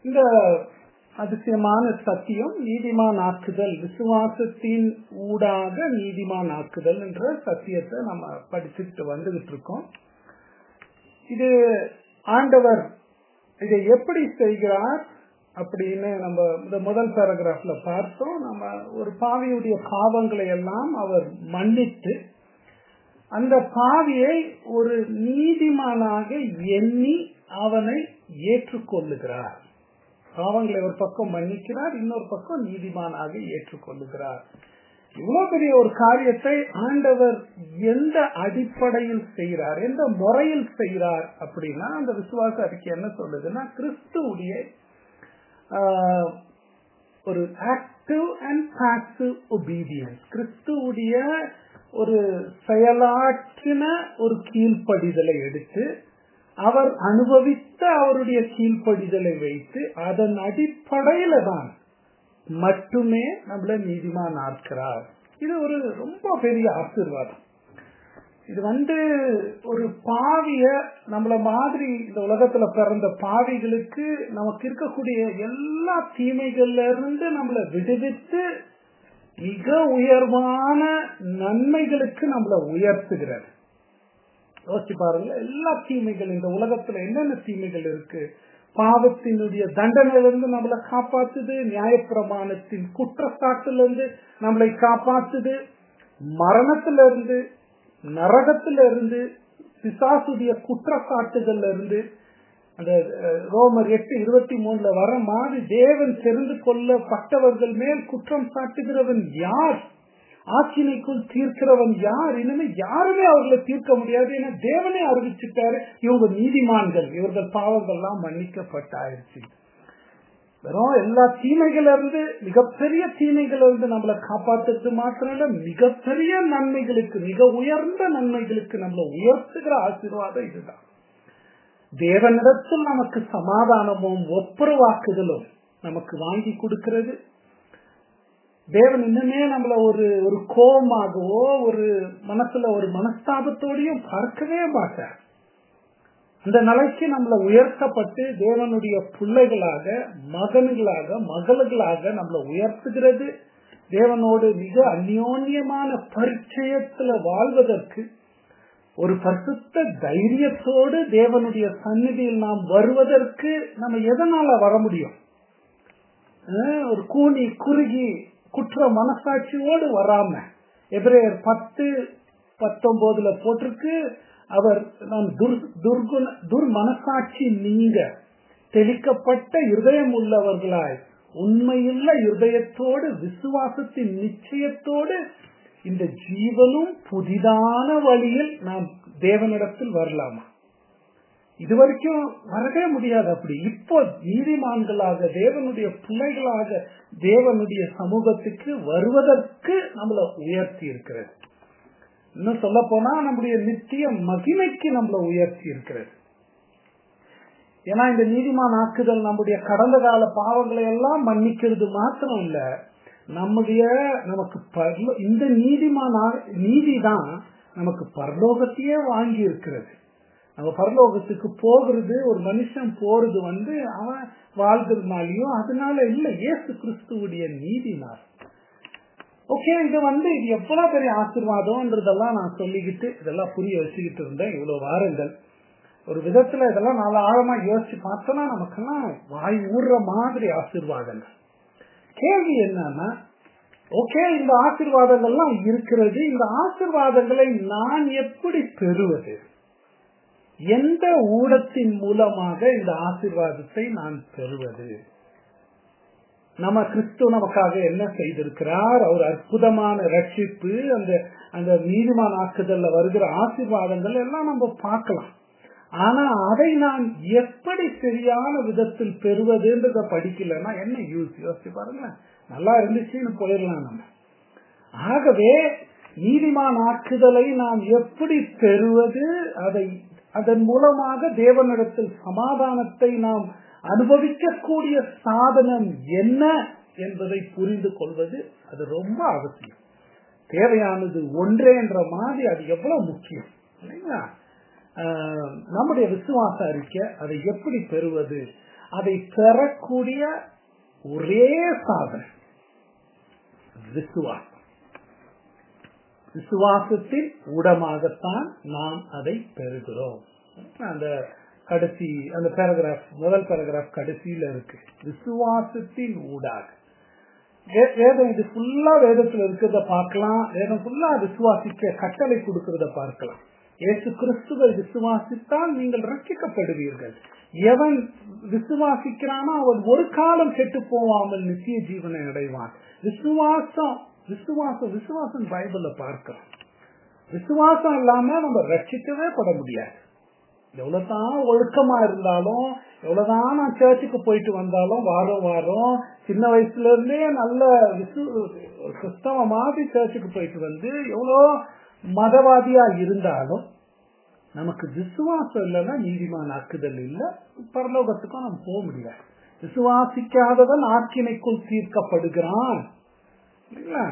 இந்த அதிசயமான சத்தியம் நீதிமான் ஆக்குதல் விசுவாசத்தின் ஊடாக நீதிமான் ஆக்குதல் என்ற சத்தியத்தை நம்ம படிச்சுட்டு வந்துகிட்டு இருக்கோம் இது ஆண்டவர் இதை எப்படி செய்கிறார் அப்படின்னு நம்ம இந்த முதல் பேராகிராஃப்ல பார்த்தோம் நம்ம ஒரு பாவியுடைய பாவங்களை எல்லாம் அவர் மன்னித்து அந்த பாவியை ஒரு நீதிமானாக எண்ணி அவனை ஏற்றுக்கொள்ளுகிறார் பாவங்களை ஒரு பக்கம் மன்னிக்கிறார் இன்னொரு பக்கம் நீதிமானாக ஏற்றுக்கொள்ளுகிறார் இவ்வளவு பெரிய ஒரு காரியத்தை ஆண்டவர் எந்த அடிப்படையில் செய்கிறார் எந்த முறையில் செய்கிறார் அப்படின்னா அந்த விசுவாச அறிக்கை என்ன சொல்லுதுன்னா கிறிஸ்துவுடைய ஒரு ஆக்டிவ் அண்ட் பாசிவ் ஒபீடியன்ஸ் கிறிஸ்துவுடைய ஒரு செயலாற்றின ஒரு கீழ்ப்படிதலை எடுத்து அவர் அனுபவித்த அவருடைய கீழ்ப்படிதலை வைத்து அதன் அடிப்படையில தான் மட்டுமே நம்மள நீதிமான் ஆக்கிறார் இது ஒரு ரொம்ப பெரிய ஆசீர்வாதம் இது வந்து ஒரு பாவிய நம்மள மாதிரி இந்த உலகத்துல பிறந்த பாவிகளுக்கு நமக்கு இருக்கக்கூடிய எல்லா தீமைகள்ல இருந்து நம்மளை விடுவித்து மிக உயர்வான நன்மைகளுக்கு நம்மளை உயர்த்துகிறார் யோசிச்சு பாருங்க எல்லா தீமைகள் இந்த உலகத்துல என்னென்ன தீமைகள் இருக்கு பாவத்தினுடைய தண்டனையிலிருந்து நம்மளை காப்பாத்துது நியாயப்பிரமாணத்தின் குற்றச்சாட்டுல இருந்து நம்மளை காப்பாத்துது மரணத்துல இருந்து நரகத்துல இருந்து பிசாசுடைய குற்றச்சாட்டுகள்ல இருந்து அந்த ரோமர் எட்டு இருபத்தி மூணுல வர மாதிரி தேவன் தெரிந்து கொள்ளப்பட்டவர்கள் மேல் குற்றம் சாட்டுகிறவன் யார் ஆக்கினைக்குள் தீர்க்கிறவன் யார் இனிமே யாருமே அவர்களை தீர்க்க முடியாது என தேவனே அறிவிச்சுட்டாரு இவங்க நீதிமான்கள் இவர்கள் பாவங்கள்லாம் மன்னிக்கப்பட்டாயிருச்சு வெறும் எல்லா தீமைகள் இருந்து மிகப்பெரிய தீமைகள் இருந்து நம்மளை காப்பாத்துறது மாத்திரம் இல்ல மிகப்பெரிய நன்மைகளுக்கு மிக உயர்ந்த நன்மைகளுக்கு நம்மளை உயர்த்துகிற ஆசீர்வாதம் இதுதான் தேவனிடத்தில் நமக்கு சமாதானமும் ஒப்புரவாக்குதலும் நமக்கு வாங்கி கொடுக்கிறது தேவன் இன்னுமே நம்மள ஒரு ஒரு கோபமாகவோ ஒரு மனசுல ஒரு மனஸ்தாபத்தோடையும் பார்க்கவே மாட்டார் அந்த நிலைக்கு நம்மளை உயர்த்தப்பட்டு தேவனுடைய பிள்ளைகளாக மகன்களாக மகள்களாக நம்மளை உயர்த்துகிறது தேவனோடு மிக அந்யோன்யமான பரிச்சயத்துல வாழ்வதற்கு ஒரு பரிசுத்த தைரியத்தோடு தேவனுடைய சந்நிதியில் நாம் வருவதற்கு நம்ம எதனால வர முடியும் ஒரு கூனி குறுகி குற்ற மனசாட்சியோடு வராம எபிரேயர் பத்து பத்தொன்பதுல போட்டிருக்கு அவர் நாம் துர்குண துர் மனசாட்சி நீங்க தெளிக்கப்பட்ட இருதயம் உள்ளவர்களாய் உண்மையுள்ள இருதயத்தோடு விசுவாசத்தின் நிச்சயத்தோடு இந்த ஜீவனும் புதிதான வழியில் நாம் தேவனிடத்தில் வரலாமா இதுவரைக்கும் வரவே முடியாது அப்படி இப்போ நீதிமான்களாக தேவனுடைய பிள்ளைகளாக தேவனுடைய சமூகத்துக்கு வருவதற்கு நம்மளை உயர்த்தி இருக்கிறது இன்னும் சொல்ல போனா நம்முடைய நித்திய மகிமைக்கு நம்மளை உயர்த்தி இருக்கிறது ஏன்னா இந்த நீதிமான் ஆக்குதல் நம்முடைய கடந்த கால பாவங்களை எல்லாம் மன்னிக்கிறது மாத்திரம் இல்ல நம்முடைய நமக்கு பரலோ இந்த நீதிமான நீதி தான் நமக்கு பரலோகத்தையே வாங்கி இருக்கிறது நம்ம பரலோகத்துக்கு போகிறது ஒரு மனுஷன் போறது வந்து அவன் வாழ்கிறதுனாலயும் அதனால இல்ல இயேசு கிறிஸ்துவுடைய நீதினார் ஓகே இது வந்து இது எவ்வளவு பெரிய ஆசீர்வாதம்ன்றதெல்லாம் நான் சொல்லிக்கிட்டு இதெல்லாம் புரிய வச்சுக்கிட்டு இருந்தேன் இவ்வளவு வாரங்கள் ஒரு விதத்துல இதெல்லாம் நல்லா ஆழமா யோசிச்சு பார்த்தோம்னா நமக்கெல்லாம் வாய் ஊடுற மாதிரி ஆசீர்வாதங்கள் கேள்வி என்னன்னா ஓகே இந்த ஆசீர்வாதங்கள்லாம் இருக்கிறது இந்த ஆசீர்வாதங்களை நான் எப்படி பெறுவது எந்த ஊடத்தின் மூலமாக இந்த ஆசீர்வாதத்தை நான் பெறுவது நம்ம கிறிஸ்து நமக்காக என்ன செய்திருக்கிறார் அவர் அற்புதமான ரட்சிப்பு அந்த அந்த நீதிமான ஆக்குதல்ல வருகிற ஆசீர்வாதங்கள் எல்லாம் நம்ம பார்க்கலாம் ஆனா அதை நான் எப்படி சரியான விதத்தில் பெறுவதுன்றத படிக்கலன்னா என்ன யூஸ் யோசிச்சு பாருங்களேன் நல்லா இருந்துச்சுன்னு போயிடலாம் நம்ம ஆகவே நீதிமான் ஆக்குதலை நாம் எப்படி பெறுவது அதை அதன் மூலமாக தேவனிடத்தில் சமாதானத்தை நாம் அனுபவிக்கக்கூடிய சாதனம் என்ன என்பதை புரிந்து கொள்வது அது ரொம்ப அவசியம் தேவையானது ஒன்றே என்ற மாதிரி அது எவ்வளவு முக்கியம் இல்லைங்களா நம்முடைய விசுவாச அறிக்கை அதை எப்படி பெறுவது அதை பெறக்கூடிய ஒரே சாதனை விசுவாசம் விசுவாசத்தின் ஊடமாகத்தான் நாம் அதை பெறுகிறோம் அந்த கடைசி அந்த பேராகிராஃப் முதல் பேராகிராஃப் கடைசியில இருக்கு விசுவாசத்தின் ஊடாக வே- வேதம் இது ஃபுல்லா வேதத்துல இருக்கிறத பார்க்கலாம் வேதம் ஃபுல்லா விசுவாசிக்க கட்டளை கொடுக்கிறத பார்க்கலாம் இயேசு கிறிஸ்துவை விசுவாசித்தால் நீங்கள் ரட்சிக்கப்படுவீர்கள் எவன் விசுவாசிக்கிறானோ அவன் ஒரு காலம் கெட்டு போவாமல் நித்திய ஜீவனை அடைவான் விசுவாசம் விசுவாசம் விசுவாசம் பைபிள்ல பார்க்கிறோம் விசுவாசம் இல்லாம நம்ம ரட்சிக்கவே பட முடியாது எவ்வளவுதான் ஒழுக்கமா இருந்தாலும் எவ்வளவுதான் நான் சர்ச்சுக்கு போயிட்டு வந்தாலும் வாரம் வாரம் சின்ன வயசுல இருந்தே நல்ல விசு கிறிஸ்தவ மாதிரி சர்ச்சுக்கு போயிட்டு வந்து எவ்வளோ மதவாதியா இருந்தாலும் நமக்கு விசுவாசம் இல்லைன்னா நீதிமான் ஆக்குதல் இல்லை பரலோகத்துக்கும் நம்ம போக முடியாது விசுவாசிக்காதவன் ஆக்கினைக்குள் தீர்க்கப்படுகிறான் இல்லைங்களா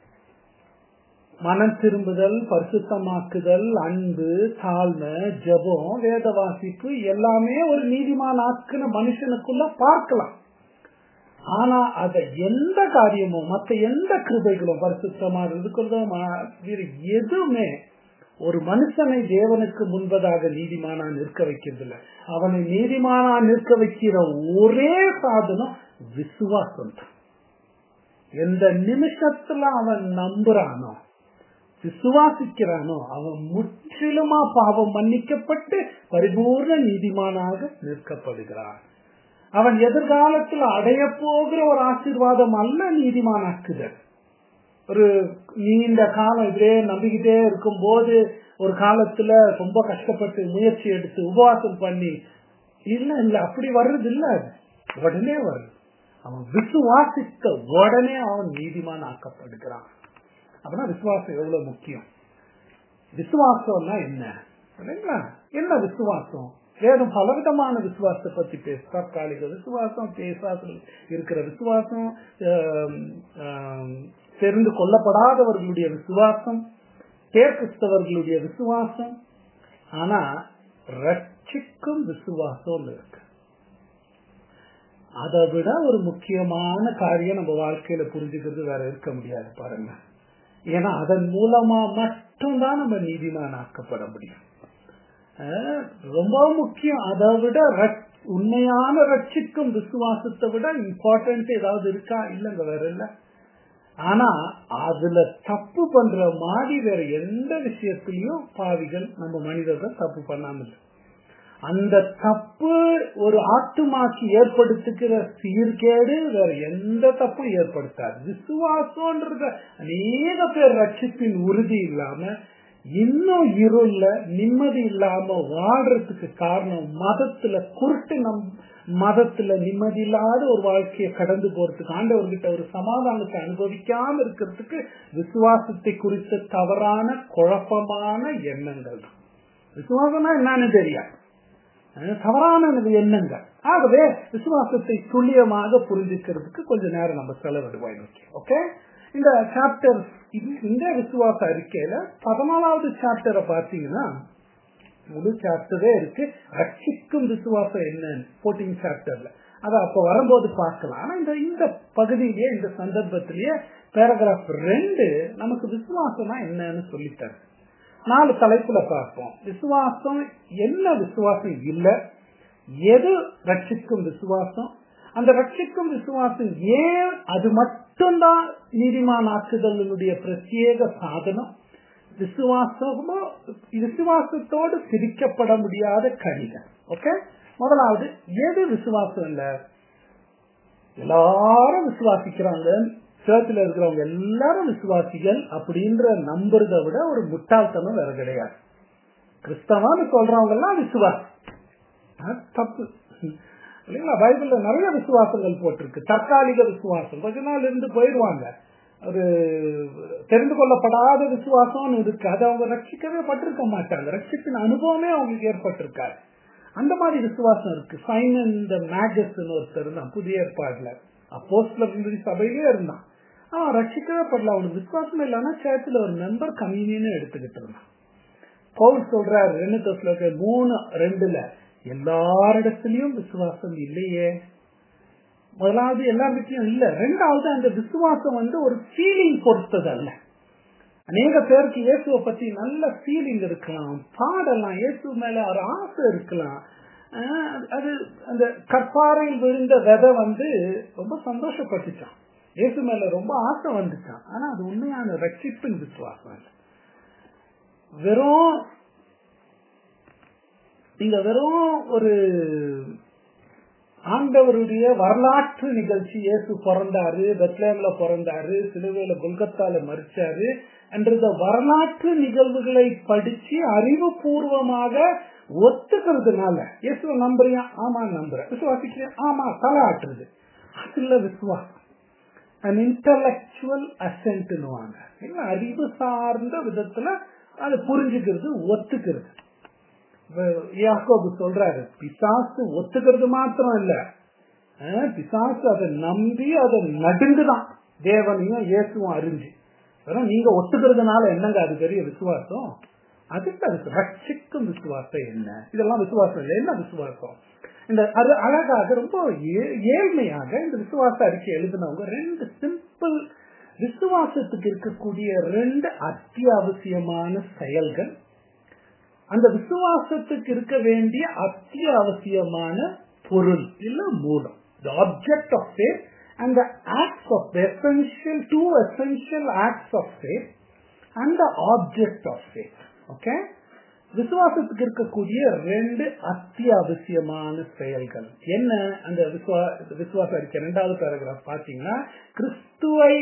மனம் திரும்புதல் பரிசுத்தமாக்குதல் அன்பு தாழ்மை ஜெபம் வேத வாசிப்பு எல்லாமே ஒரு நீதிமான் ஆக்குன மனுஷனுக்குள்ள பார்க்கலாம் ஆனா அத எந்த காரியமும் மத்த எந்த கிருபைகளும் பரிசுத்தமா இருக்கிறதோ ம- வேறு எதுவுமே ஒரு மனுஷனை தேவனுக்கு முன்பதாக நீதிமானா நிற்க வைக்கிறதில்ல அவனை நீதிமானா நிற்க வைக்கிற ஒரே சாதனம் விசுவாசம் தான் எந்த நிமிஷத்துல அவன் நம்புறானோ விசுவாசிக்கிறானோ அவன் முற்றிலுமா பாவம் மன்னிக்கப்பட்டு பரிபூர்ண நீதிமானாக நிற்கப்படுகிறான் அவன் எதிர்காலத்தில் அடைய போகிற ஒரு ஆசீர்வாதம் அல்ல நீதிமானாக்குதல் ஒரு நீண்ட காலம் இதே நம்பிக்கிட்டே இருக்கும் போது ஒரு காலத்துல ரொம்ப கஷ்டப்பட்டு முயற்சி எடுத்து உபவாசம் பண்ணி இல்ல இல்ல அப்படி வர்றது இல்ல அது. உடனே வருது அவன் விசுவாசித்த உடனே அவன் நீதிமான் ஆக்கப்படுகிறான் அப்படின்னா விசுவாசம் எவ்வளவு முக்கியம் விசுவாசம்னா என்ன இல்லைங்களா என்ன விசுவாசம் வேதம் பலவிதமான விசுவாசத்தை பத்தி பேச தற்காலிக விசுவாசம் பேசாத இருக்கிற விசுவாசம் ஆம், ஆம், தெரிந்து கொள்ளப்படாதவர்களுடைய விசுவாசம் தேர்கிறிஸ்தவர்களுடைய விசுவாசம் ஆனா ரட்சிக்கும் விசுவாசம் இருக்கு அதை விட ஒரு முக்கியமான காரியம் நம்ம வாழ்க்கையில புரிஞ்சுக்கிறது வேற இருக்க முடியாது பாருங்க ஏன்னா அதன் மூலமா மட்டும்தான் நம்ம நீதிமான் ஆக்கப்பட முடியும் அஹ் ரொம்ப முக்கியம் அதை விட ரட்- உண்மையான ரட்சிக்கும் விசுவாசத்தை விட இம்பார்ட்டன்ட் ஏதாவது இருக்கா இல்லைங்க வேற இல்ல ஆனா அதுல தப்பு பண்ற மாதிரி வேற எந்த விஷயத்திலயும் பாவிகள் நம்ம மனிதர்கள் தப்பு பண்ணாம இல்லை அந்த தப்பு ஒரு ஆத்துமாக்கு ஏற்படுத்துகிற சீர்கேடு வேற எந்த தப்பும் ஏற்படுத்தாது விசுவாசம்ன்றது அநேக பேர் ரட்சிப்பின் உறுதி இல்லாம இன்னும் இருள நிம்மதி இல்லாம வாழ்றதுக்கு காரணம் மதத்துல குருட்டு நம் மதத்துல நிம்மதி இல்லாத ஒரு வாழ்க்கையை கடந்து போறதுக்கு ஆண்டவர்கிட்ட ஒரு சமாதானத்தை அனுபவிக்காம இருக்கிறதுக்கு விசுவாசத்தை குறித்த தவறான குழப்பமான எண்ணங்கள் தான் விசுவாசம்னா என்னன்னு தெரியாது அஹ் தவறான எண்ணங்கள் ஆகவே விசுவாசத்தை துல்லியமாக புரிஞ்சுக்கிறதுக்கு கொஞ்ச நேரம் நம்ம செலவிடுவோம் இன்னைக்கு ஓகே இந்த சாப்டர் இந்த விசுவாச அறிக்கையில பதினாலாவது சாப்டரை பார்த்தீங்கன்னா முழு சாப்டரே இருக்கு ரட்சிக்கும் விசுவாசம் என்னன்னு போர்டீன் சாப்டர்ல அத அப்ப வரும்போது பார்க்கலாம் ஆனா இந்த இந்த பகுதியிலேயே இந்த சந்தர்ப்பத்திலேயே பேராகிராஃப் ரெண்டு நமக்கு விசுவாசம்னா என்னன்னு சொல்லித்தரு நாலு தலைப்புல பார்ப்போம் விசுவாசம் என்ன விசுவாசம் இல்ல எது ரட்சிக்கும் விசுவாசம் அந்த ரட்சிக்கும் விசுவாசம் ஏன் அது மட்டும்தான் நீதிமான் ஆக்குதலுடைய பிரத்யேக சாதனம் விசுவாசமோ விசுவாசத்தோடு பிரிக்கப்பட முடியாத கணிதம் ஓகே முதலாவது எது விசுவாசம் இல்ல எல்லாரும் விசுவாசிக்கிறாங்க சேர்த்துல இருக்கிறவங்க எல்லாரும் விசுவாசிகள் அப்படின்ற நம்புறதை விட ஒரு முட்டாள்தனம் வேற கிடையாது கிறிஸ்தவான்னு சொல்றவங்க எல்லாம் விசுவாசி அது தப்பு இல்லைங்களா பைபிள்ல நிறைய விசுவாசங்கள் போட்டிருக்கு தற்காலிக விசுவாசம் கொஞ்ச நாள் இருந்து போயிடுவாங்க ஒரு தெரிந்து கொள்ளப்படாத விசுவாசம்னு இருக்கு அதை அவங்க ரட்சிக்கவே பட்டிருக்க மாட்டாங்க ரட்சிப்பின் அனுபவமே அவங்களுக்கு ஏற்பட்டிருக்காரு அந்த மாதிரி விசுவாசம் இருக்கு சைமன் இந்த மேகஸ்ன்னு ஒருத்தர் இருந்தான் புதிய ஏற்பாடுல அப்போஸ்ல சபையிலே இருந்தான் அவன் ரட்சிக்கவே படல அவனுக்கு விசுவாசம் இல்லைன்னா சேர்த்துல ஒரு மெம்பர் கம்யூனியன் எடுத்துக்கிட்டு இருந்தான் பவுல் சொல்றாரு ரெண்டு தோசில மூணு ரெண்டுல எல்லாரிடத்திலையும் விசுவாசம் இல்லையே முதலாவது எல்லா வீட்லயும் இல்ல ரெண்டாவது அந்த விசுவாசம் வந்து ஒரு ஃபீலிங் பொறுத்தது அல்ல அநேக பேருக்கு இயேசுவை பத்தி நல்ல ஃபீலிங் இருக்கலாம் பாடலாம் இயேசு மேல ஒரு ஆசை இருக்கலாம் ஆஹ் அது அந்த கற்பாறையில் விழுந்த விதை வந்து ரொம்ப சந்தோஷப்பட்டுச்சான் இயேசு மேல ரொம்ப ஆசை வந்துச்சான் ஆனா அது உண்மையான ரட்சிப்பின் விசுவாசம் இல்லை வெறும் நீங்க வெறும் ஒரு ஆண்டவருடைய வரலாற்று நிகழ்ச்சி இயேசு பிறந்தாரு பெத்லேம்ல பிறந்தாரு சிலுவையில கொல்கத்தால மறிச்சாரு என்ற வரலாற்று நிகழ்வுகளை படிச்சு அறிவுபூர்வமாக ஒத்துக்கிறதுனால இயேசுவை நம்புறியா ஆமா நம்புறேன் விசுவாசிக்கிறியா ஆமா தலை ஆட்டுறது அதுல விசுவாசம் அன் இன்டலக்சுவல் அசென்ட்னுவாங்க இல்ல அறிவு சார்ந்த விதத்துல அதை புரிஞ்சுக்கிறது ஒத்துக்கிறது யாக்கோபு சொல்றாரு பிசாசு ஒத்துக்கிறது மாத்திரம் இல்ல பிசாசு அதை நம்பி அதை நடுங்குதான் தேவனையும் இயேசுவும் அறிஞ்சு வெறும் நீங்க ஒத்துக்கிறதுனால என்னங்க அது பெரிய விசுவாசம் அதுக்கு அதுக்கு ரட்சிக்கும் விசுவாசம் என்ன இதெல்லாம் விசுவாசம் இல்லை என்ன விசுவாசம் இந்த அது அழகாக ரொம்ப ஏழ்மையாக இந்த விசுவாச அறிக்கை எழுதினவங்க ரெண்டு சிம்பிள் விசுவாசத்துக்கு இருக்கக்கூடிய ரெண்டு அத்தியாவசியமான செயல்கள் அந்த விசுவாசத்துக்கு இருக்க வேண்டிய அத்தியாவசியமான பொருள் இல்ல மூலம் the object of faith and the acts of the essential two essential acts of faith and the object of faith okay விசுவாசத்துக்கு இருக்கக்கூடிய ரெண்டு அத்தியாவசியமான செயல்கள் என்ன அந்த விசுவாச அறிக்கை இரண்டாவது பேராகிராஃப் பாத்தீங்கன்னா கிறிஸ்துவை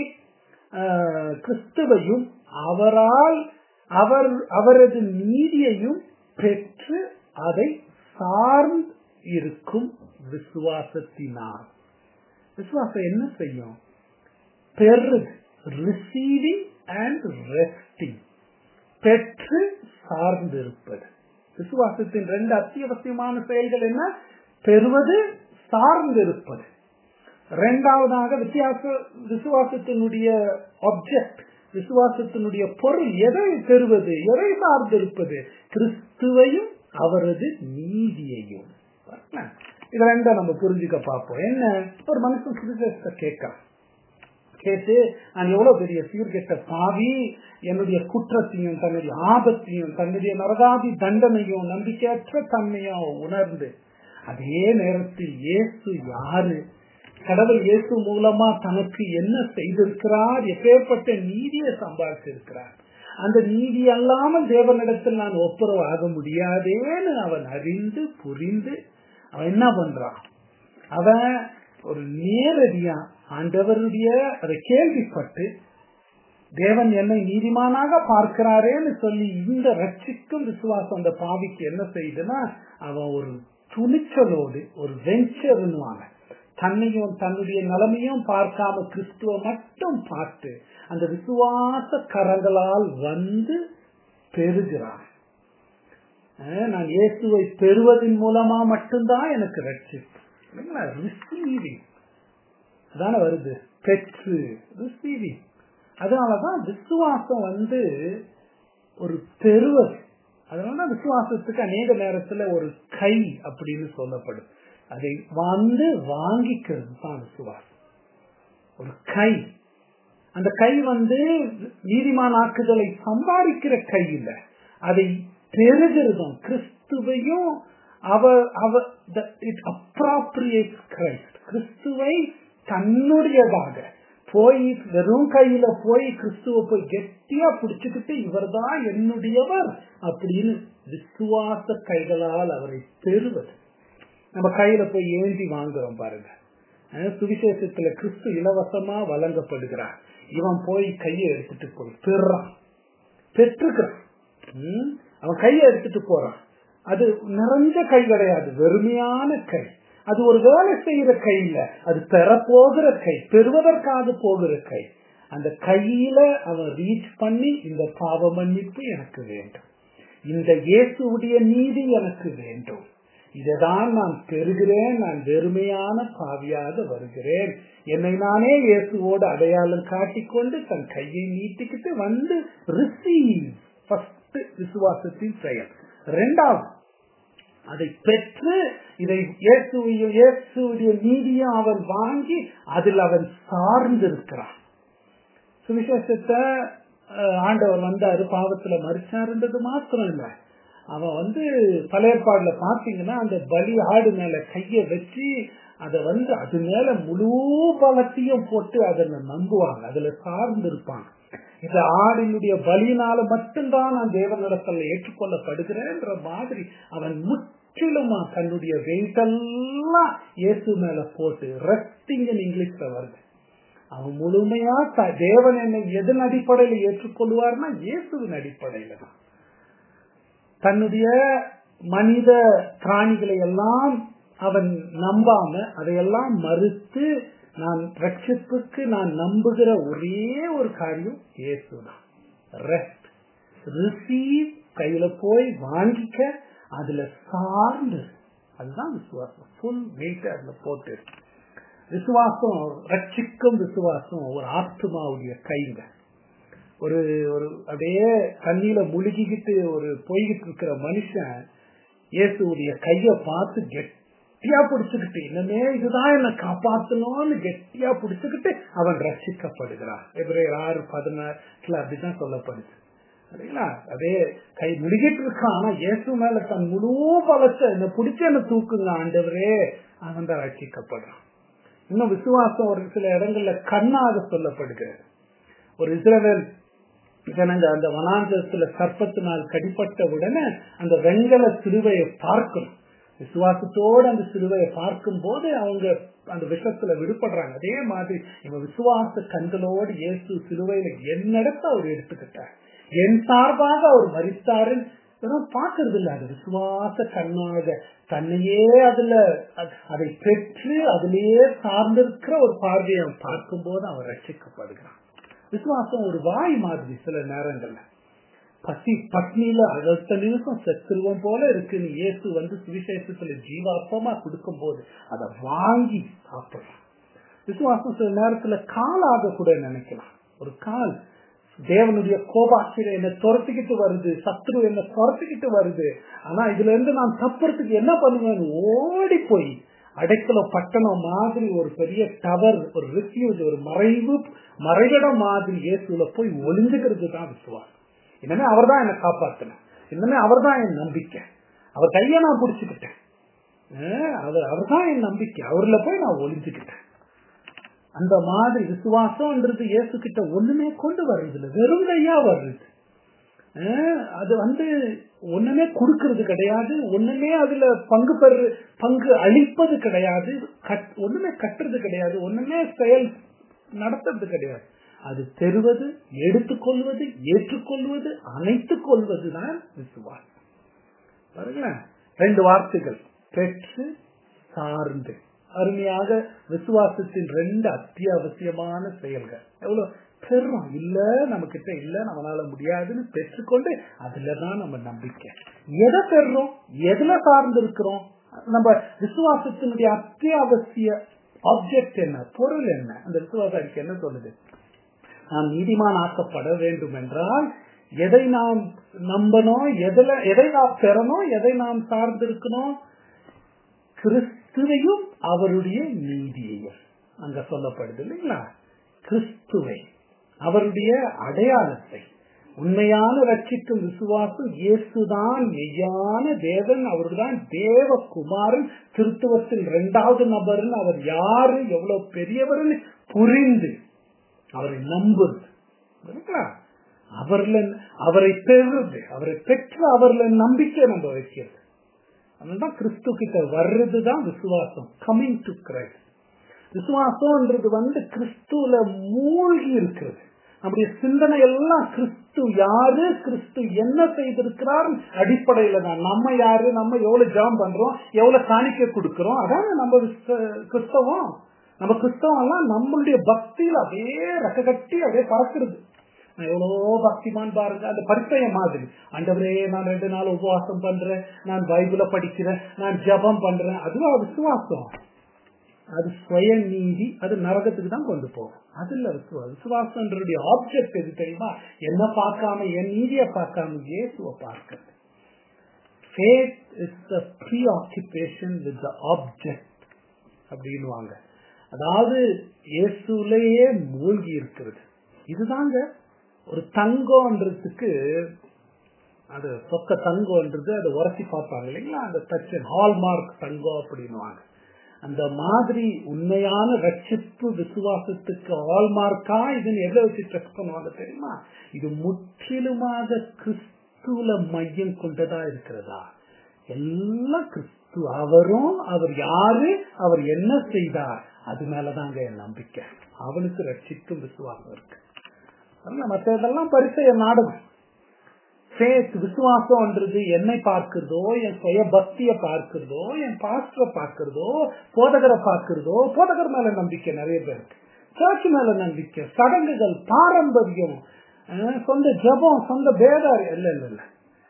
கிறிஸ்துவையும் அவரால் அவர் அவரது நீதியையும் பெற்று அதை சார்ந்து இருக்கும் விசுவாசத்தினால் விசுவாசம் என்ன செய்யும் பெரு ரிசீவிங் அண்ட் ரெஸ்டிங் பெற்று சார்ந்து இருப்பது விசுவாசத்தின் ரெண்டு அத்தியாவசியமான செயல்கள் என்ன பெறுவது சார்ந்து இருப்பது இரண்டாவதாக வித்தியாச விசுவாசத்தினுடைய ஆப்ஜெக்ட் விசுவாசத்தினுடைய பொருள் எதை பெறுவது எதை சார்ந்து இருப்பது கிறிஸ்துவையும் அவரது நீதியையும் இது ரெண்டா நம்ம புரிஞ்சுக்க பார்ப்போம் என்ன ஒரு மனுஷன் சுவிசேஷத்தை கேட்க கேட்டு நான் எவ்வளவு பெரிய சீர்கெட்ட பாவி என்னுடைய குற்றத்தையும் தன்னுடைய ஆபத்தையும் தன்னுடைய நரகாதி தண்டனையும் நம்பிக்கையற்ற தன்மையும் உணர்ந்து அதே நேரத்தில் இயேசு யாரு கடவுள் இயேசு மூலமா தனக்கு என்ன செய்திருக்கிறார் எப்பேற்பட்ட நீதியை சம்பாதிச்சிருக்கிறார் அந்த நீதி அல்லாமல் தேவனிடத்தில் நான் ஒப்புரவு ஆக முடியாதேன்னு அவன் அறிந்து புரிந்து அவன் என்ன பண்றான் அவன் ஒரு நேரடியா ஆண்டவருடைய அதை கேள்விப்பட்டு தேவன் என்னை நீதிமானாக பார்க்கிறாரேன்னு சொல்லி இந்த ரட்சிக்கும் விசுவாசம் அந்த பாவிக்கு என்ன செய்யுதுன்னா அவன் ஒரு துணிச்சலோடு ஒரு வெஞ்சர்னுவாங்க தன்னையும் தன்னுடைய நிலைமையும் பார்க்காம கிறிஸ்துவ மட்டும் பார்த்து அந்த விசுவாச கரங்களால் வந்து பெறுகிறான் நான் இயேசுவை பெறுவதன் மூலமா மட்டும்தான் எனக்கு ரட்சிப்பு ரிசீவிங் அதான வருது பெற்று ரிசீவிங் அதனாலதான் விசுவாசம் வந்து ஒரு பெறுவது அதனால விசுவாசத்துக்கு அநேக நேரத்துல ஒரு கை அப்படின்னு சொல்லப்படும் அதை வந்து வாங்கிக்கிறது தான் விசுவாசம் ஒரு கை அந்த கை வந்து நீதிமான் ஆக்குதலை சம்பாதிக்கிற கை இல்ல அதை பெறுகிறதும் கிறிஸ்துவையும் அவர் அவர் இட் அப்ராப்ரியேட் கிரைஸ்ட் கிறிஸ்துவை தன்னுடையதாக போய் வெறும் கையில போய் கிறிஸ்துவ போய் கெட்டியா பிடிச்சுக்கிட்டு இவர்தான் என்னுடையவர் அப்படின்னு விசுவாச கைகளால் அவரை பெறுவது நம்ம கையில போய் ஏந்தி வாங்குறோம் பாருங்க சுவிசேஷத்துல கிறிஸ்து இலவசமா வழங்கப்படுகிறார் இவன் போய் கையை எடுத்துட்டு போய் பெறான் பெற்றுக்கிறான் அவன் கையை எடுத்துட்டு போறான் அது நிறைஞ்ச கை கிடையாது வெறுமையான கை அது ஒரு வேலை செய்யற கை இல்ல அது பெற போகிற கை பெறுவதற்காக போகிற கை அந்த கையில அவன் ரீச் பண்ணி இந்த பாவ மன்னிப்பு எனக்கு வேண்டும் இந்த இயேசுடைய நீதி எனக்கு வேண்டும் இதைதான் நான் பெறுகிறேன் நான் வெறுமையான பாவியாக வருகிறேன் என்னை நானே இயேசுவோடு அடையாளம் காட்டிக்கொண்டு தன் கையை நீட்டிக்கிட்டு வந்து ரிசீவ் ஃபர்ஸ்ட் விசுவாசத்தின் செயல் ரெண்டாவது அதை பெற்று இதை இயேசுவையும் இயேசுடைய நீதியும் அவன் வாங்கி அதில் அவன் சார்ந்திருக்கிறான் சுவிசேஷத்தை அஹ், ஆண்டவர் வந்தாரு பாவத்துல மறிச்சாருன்றது மாத்திரம் இல்ல அவன் வந்து பழையற்பாடுல பாத்தீங்கன்னா அந்த பலி ஆடு மேல கைய வச்சு அத வந்து அது மேல முழு பலத்தையும் போட்டு அதில் நம்புவாங்க அதுல சார்ந்து இருப்பாங்க இந்த ஆடினுடைய பலியினால மட்டும்தான் நான் தேவனிடத்தில் ஏற்றுக்கொள்ளப்படுகிறேன்ற மாதிரி அவன் முற்றிலுமா தன்னுடைய வெயிட்டெல்லாம் இயேசு மேல போட்டு ரெஸ்டிங் இங்கிலீஷ்ல வருது அவன் முழுமையா த- தேவன் என்னை எதன் அடிப்படையில் ஏற்றுக்கொள்வார்னா இயேசுவின் அடிப்படையில தான் தன்னுடைய மனித பிராணிகளை எல்லாம் அவன் நம்பாம அதையெல்லாம் மறுத்து நான் ரட்சிப்புக்கு நான் நம்புகிற ஒரே ஒரு காரியம் இயேசுதான் ரெஸ்ட் ரிசீவ் கையில போய் வாங்கிக்க அதுல சார்ந்து அதுதான் விசுவாசம் ஃபுல் வெயிட் அதுல போட்டு விசுவாசம் ரட்சிக்கும் விசுவாசம் ஒரு ஆத்மாவுடைய கைங்க ஒரு ஒரு அப்படியே தண்ணியில முழுகிக்கிட்டு ஒரு போய்கிட்டு இருக்கிற மனுஷன் இயேசுடைய கைய பார்த்து கெட்டியா பிடிச்சுக்கிட்டு இனிமே இதுதான் என்ன காப்பாத்தணும்னு கெட்டியா பிடிச்சுக்கிட்டு அவன் ரட்சிக்கப்படுகிறான் எபிரேயர் ஆறு பதினாறுல அப்படிதான் சொல்லப்படுது சரிங்களா அதே கை முழுகிட்டு இருக்கான் ஆனா இயேசு மேல தன் முழு பலத்தை என்ன பிடிச்சு என்ன தூக்குங்க ஆண்டவரே அவன் தான் ரட்சிக்கப்படுறான் இன்னும் விசுவாசம் ஒரு சில இடங்கள்ல கண்ணாக சொல்லப்படுகிறது ஒரு இஸ்ரவேல் ஜனங்க அந்த வனாந்தரத்துல சர்ப்பத்தினால் கடிப்பட்ட உடனே அந்த வெண்கல சிலுவையை பார்க்கணும் விசுவாசத்தோடு அந்த சிலுவையை பார்க்கும் போது அவங்க அந்த விஷத்துல விடுபடுறாங்க அதே மாதிரி இவன் விசுவாச கண்களோடு இயேசு சிலுவையில என்னிடத்த அவர் எடுத்துக்கிட்டார் என் சார்பாக அவர் மறித்தாருன்னு வெறும் பார்க்கறது இல்ல அது விசுவாச கண்ணாக தன்னையே அதுல அ- அதை பெற்று அதிலேயே சார்ந்திருக்கிற ஒரு பார்வையை அவன் பார்க்கும்போது அவன் ரட்சிக்கப்படுகிறான் விசுவாசம் ஒரு வாய் மாதிரி சில நேரங்கள்ல பசி பட்னியில அடுத்த நிமிஷம் செத்துருவம் போல இருக்குன்னு இயேசு வந்து சுவிசேஷத்துல ஜீவாப்பமா கொடுக்கும் போது அதை வாங்கி சாப்பிடலாம் விசுவாசம் சில நேரத்துல காலாக கூட நினைக்கலாம் ஒரு கால் தேவனுடைய கோபாசிரியர் என்ன துரத்திக்கிட்டு வருது சத்ரு என்ன துரத்திக்கிட்டு வருது ஆனா இதுல இருந்து நான் தப்புறதுக்கு என்ன பண்ணுவேன் ஓடி போய் அடைக்கல பட்டணம் மாதிரி ஒரு பெரிய டவர் ஒரு ரிஃப்யூஜ் ஒரு மறைவு மறைவிடம் மாதிரி இயேசுல போய் ஒளிஞ்சுக்கிறது தான் விசுவாசம் இனிமே அவர் தான் என்னை காப்பாத்தினார் இனிமே அவர் தான் என் நம்பிக்கை அவர் கையை நான் பிடிச்சுக்கிட்டேன் அஹ் அவர் அவர் தான் என் நம்பிக்கை அவர்ல போய் நான் ஒளிஞ்சுக்கிட்டேன் அந்த மாதிரி விசுவாசம்ன்றது இயேசு கிட்ட ஒண்ணுமே கொண்டு வர்றது இல்ல வெறும் கையா வருது அஹ் அது வந்து ஒண்ணுமே கொடுக்கறது கிடையாது ஒண்ணுமே அதுல பங்கு பெறு பங்கு அளிப்பது கிடையாது கட்- ஒண்ணுமே கட்டுறது கிடையாது ஒண்ணுமே செயல் நடத்துறது கிடையாது அது பெறுவது எடுத்துக்கொள்வது ஏற்றுக்கொள்வது அணைத்துக் கொள்வதுதான் விசுவாசம் பாருங்களேன் ரெண்டு வார்த்தைகள் பெற்று சார்ந்து அருமையாக விசுவாசத்தின் ரெண்டு அத்தியாவசியமான செயல்கள் எவ்வளவு பெறோம் இல்ல நம்ம கிட்ட இல்ல நம்மளால முடியாதுன்னு பெற்றுக்கொண்டு அதுலதான் நம்ம நம்பிக்கை எதை பெறுறோம் எதுல சார்ந்து இருக்கிறோம் நம்ம விசுவாசத்தினுடைய அத்தியாவசிய ஆப்ஜெக்ட் என்ன பொருள் என்ன அந்த விசுவாச அறிக்கை என்ன சொல்லுது நாம் நீதிமான் ஆக்கப்பட வேண்டும் என்றால் எதை நாம் நம்பணும் எதுல எதை நாம் பெறணும் எதை நாம் சார்ந்திருக்கணும் கிறிஸ்துவையும் அவருடைய நீதியையும் அங்க சொல்லப்படுது இல்லைங்களா கிறிஸ்துவை அவருடைய அடையாளத்தை உண்மையான ரட்சிக்கும் விசுவாசம் இயேசுதான் மெய்யான தேவன் அவர்தான் தேவகுமாரன் திருத்துவத்தின் இரண்டாவது நபர்னு அவர் யாரு எவ்வளவு பெரியவர்னு புரிந்து அவரை நம்புறது புரியுதுங்களா? அவர்ல அவரை பெறுறது அவரை பெற்று அவர்ல நம்பிக்கை நம்ம வைக்கிறது அதனால்தான் கிறிஸ்து கிட்ட வர்றதுதான் விசுவாசம் கமிங் டு கிரைஸ்ட் விசுவாசம்ன்றது வந்து கிறிஸ்துல மூழ்கி இருக்கிறது நம்முடைய சிந்தனை எல்லாம் கிறிஸ்து யாரு கிறிஸ்து என்ன செய்திருக்கிறார் அடிப்படையில தான் நம்ம யாரு நம்ம எவ்வளவு ஜாம் பண்றோம் எவ்வளவு காணிக்கை கொடுக்கிறோம் அதான நம்ம விஸ்வ- கிறிஸ்தவம் நம்ம கிறிஸ்தவம் எல்லாம் நம்மளுடைய பக்தியில அப்படியே ரெக்க கட்டி அப்படியே பறக்கிறது நான் எவ்வளவோ பக்திமான் பாருங்க அந்த பரிச்சய மாதிரி ஆண்டவரே நான் ரெண்டு நாள் உபவாசம் பண்றேன் நான் பைபிள படிக்கிறேன் நான் ஜெபம் பண்றேன் அதுவா விசுவாசம் அது சுய நீதி அது நரகத்துக்கு தான் கொண்டு போகும் அது இல்ல விசுவாசம் விசுவாசம்ன்றதுடைய ஆப்ஜெக்ட் எது தெரியுமா என்ன பார்க்காம என் நீதியை பார்க்காம இயேசுவை பார்க்கிறது faith is the preoccupation with the object அப்படின்னுவாங்க அதாவது இயேசுலேயே மூழ்கி இருக்கிறது இதுதாங்க ஒரு தங்கம்ன்றதுக்கு அது சொக்க தங்கம்ன்றது அதை உரசி பார்ப்பாங்க இல்லைங்களா அந்த தச்சன் ஹால்மார்க் தங்கம் அப்படின்னுவாங்க அந்த மாதிரி உண்மையான ரட்சிப்பு விசுவாசத்துக்கு ஹால்மார்க்கா இதுன்னு எதை வச்சு டெஸ்ட் பண்ணுவாங்க தெரியுமா இது முற்றிலுமாக கிறிஸ்துவ மையம் கொண்டதா இருக்கிறதா எல்லாம் கிறிஸ்து அவரும் அவர் யாரு அவர் என்ன செய்தார் அது மேலதாங்க என் நம்பிக்கை அவனுக்கு ரட்சிக்கும் விசுவாசம் இருக்கு மற்ற இதெல்லாம் பரிசைய நாடகம் ஃபேத் விசுவாசம்ன்றது என்னை பார்க்கிறதோ என் சுய பக்திய பார்க்கிறதோ என் பாஸ்டரை பார்க்கிறதோ போதகரை பார்க்கிறதோ போதகர் மேல நம்பிக்கை நிறைய பேருக்கு சர்ச் மேல நம்பிக்கை சடங்குகள் பாரம்பரியம் சொந்த ஜபம் சொந்த பேதாரி இல்ல இல்ல இல்ல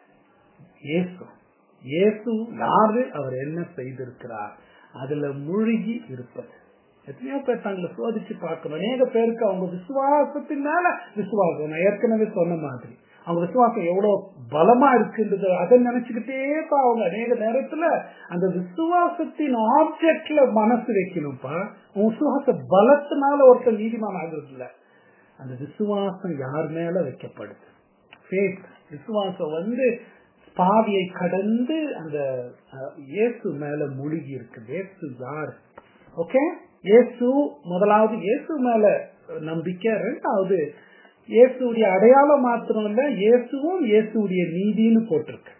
இயேசு இயேசு யாரு அவர் என்ன செய்திருக்கிறார் அதுல மூழ்கி இருப்பது எத்தனையோ பேர் தங்களை சோதிச்சு பார்க்கணும் அநேக பேருக்கு அவங்க விசுவாசத்தின் மேல விசுவாசம் நான் ஏற்கனவே சொன்ன மாதிரி அவங்க விசுவாசம் எவ்வளவு பலமா இருக்குன்றது அதை நினைச்சுக்கிட்டே அவங்க அநேக நேரத்துல அந்த விசுவாசத்தின் ஆப்ஜெக்ட்ல மனசு வைக்கணும்ப்பா உன் விசுவாச பலத்தினால ஒருத்தர் நீதிமான் ஆகுறது இல்ல அந்த விசுவாசம் யார் மேல வைக்கப்படுது விசுவாசம் வந்து பாவியை கடந்து அந்த இயேசு மேல மூழ்கி இருக்கு இயேசு யார் ஓகே இயேசு முதலாவது இயேசு மேல நம்பிக்கை ரெண்டாவது இயேசுடைய அடையாளம் மாத்திரம் இல்ல இயேசுவும் இயேசுடைய நீதினு போட்டிருக்கு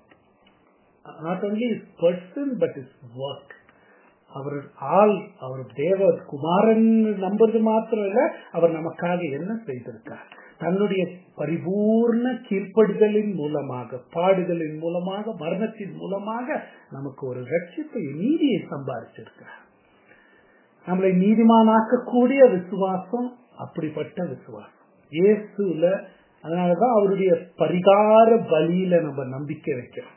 not only his person but his work அவர் ஆள் அவர் தேவ குமாரன் நம்புறது மாத்திரம் இல்ல அவர் நமக்காக என்ன செய்திருக்கார் தன்னுடைய பரிபூர்ண கீழ்ப்படுதலின் மூலமாக பாடுகளின் மூலமாக மரணத்தின் மூலமாக நமக்கு ஒரு ரட்சிப்பை நீதியை சம்பாதிச்சிருக்கிறார் நம்மளை நீதிமானாக்கக்கூடிய விசுவாசம் அப்படிப்பட்ட விசுவாசம் இயேசுல அதனாலதான் அவருடைய பரிகார பலியில நம்ம நம்பிக்கை வைக்கிறோம்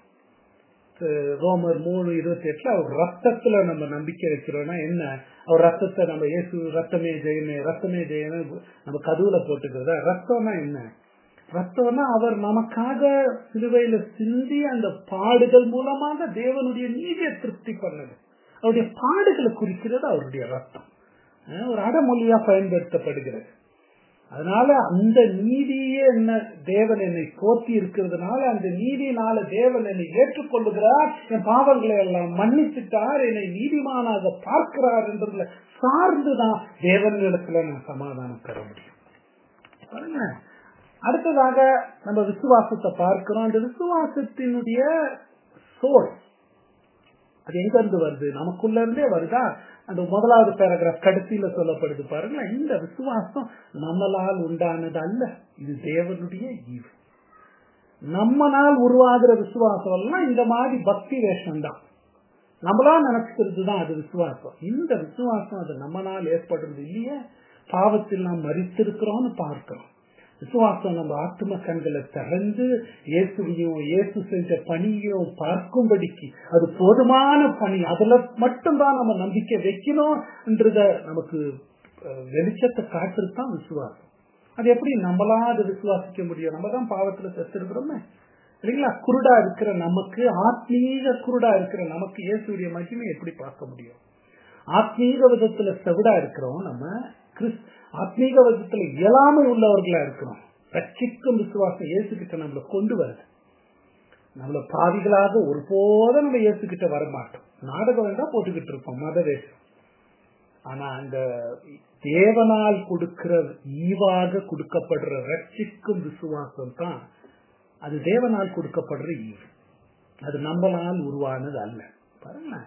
ரோமர் மூணு இருபத்தி எட்டுல அவர் ரத்தத்துல நம்ம நம்பிக்கை வைக்கிறோம்னா என்ன அவர் ரத்தத்தை நம்ம இயேசு ரத்தமே ஜெயமே ரத்தமே ஜெயமே நம்ம கதுவுல போட்டுக்கிறதா ரத்தம்னா என்ன ரத்தம்னா அவர் நமக்காக சிலுவையில சிந்தி அந்த பாடுகள் மூலமாக தேவனுடைய நீதியை திருப்தி பண்ணது அவருடைய பாடுகளை குறிக்கிறது அவருடைய ரத்தம் ஒரு அடமொழியா பயன்படுத்தப்படுகிறது அதனால அந்த நீதியே என்ன தேவன் என்னை போத்தி இருக்கிறதுனால அந்த நீதியினால தேவன் என்னை ஏற்றுக்கொள்ளுகிறார் என் பாவங்களை எல்லாம் மன்னிச்சுட்டார் என்னை நீதிமானாக பார்க்கிறார் என்றதுல சார்ந்துதான் தேவனிடத்துல நான் சமாதானம் பெற முடியும் அடுத்ததாக நம்ம விசுவாசத்தை பார்க்கிறோம் அந்த விசுவாசத்தினுடைய சோர்ஸ் அது எங்க இருந்து வருது நமக்குள்ள இருந்தே வருதா அந்த முதலாவது பேராகிராஃப் கடைசியில சொல்லப்படுது பாருங்க இந்த விசுவாசம் நம்மளால் உண்டானது அல்ல இது தேவனுடைய ஈவு நம்மனால் உருவாகிற விசுவாசம் எல்லாம் இந்த மாதிரி பக்தி வேஷம் தான் நம்மளா நினைச்சுக்கிறது தான் அது விசுவாசம் இந்த விசுவாசம் அது நம்மனால் ஏற்படுறது இல்லையே பாவத்தில் நாம் மறித்திருக்கிறோம்னு பார்க்கிறோம் விசுவாசம் நம்ம ஆத்ம கண்களை திறந்து இயேசுவையும் இயேசு செஞ்ச பணியும் பார்க்கும்படிக்கு அது போதுமான பணி அதுல மட்டும்தான் நம்ம நம்பிக்கை வைக்கணும்ன்றத நமக்கு வெளிச்சத்தை காட்டுறதுதான் விசுவாசம் அது எப்படி நம்மளா அதை விசுவாசிக்க முடியும் நம்ம தான் பாவத்துல செத்துருக்கிறோமே இல்லைங்களா குருடா இருக்கிற நமக்கு ஆத்மீக குருடா இருக்கிற நமக்கு இயேசுடைய மகிமை எப்படி பார்க்க முடியும் ஆத்மீக விதத்துல செவிடா இருக்கிறோம் நம்ம கிறிஸ் ஆத்மீக விதத்துல இயலாமை உள்ளவர்களா இருக்கிறோம் ரட்சிக்கும் விசுவாசம் இயேசுகிட்ட நம்மளை கொண்டு வருது நம்மள பாவிகளாக ஒருபோதும் நம்ம இயேசுகிட்ட வர மாட்டோம் நாடகம் வேண்டா போட்டுக்கிட்டு இருப்போம் மதவேஷம் ஆனா அந்த தேவனால் கொடுக்கிற ஈவாக கொடுக்கப்படுற ரட்சிக்கும் விசுவாசம் தான் அது தேவனால் கொடுக்கப்படுற ஈவு அது நம்மளால் உருவானது அல்ல பாருங்களேன்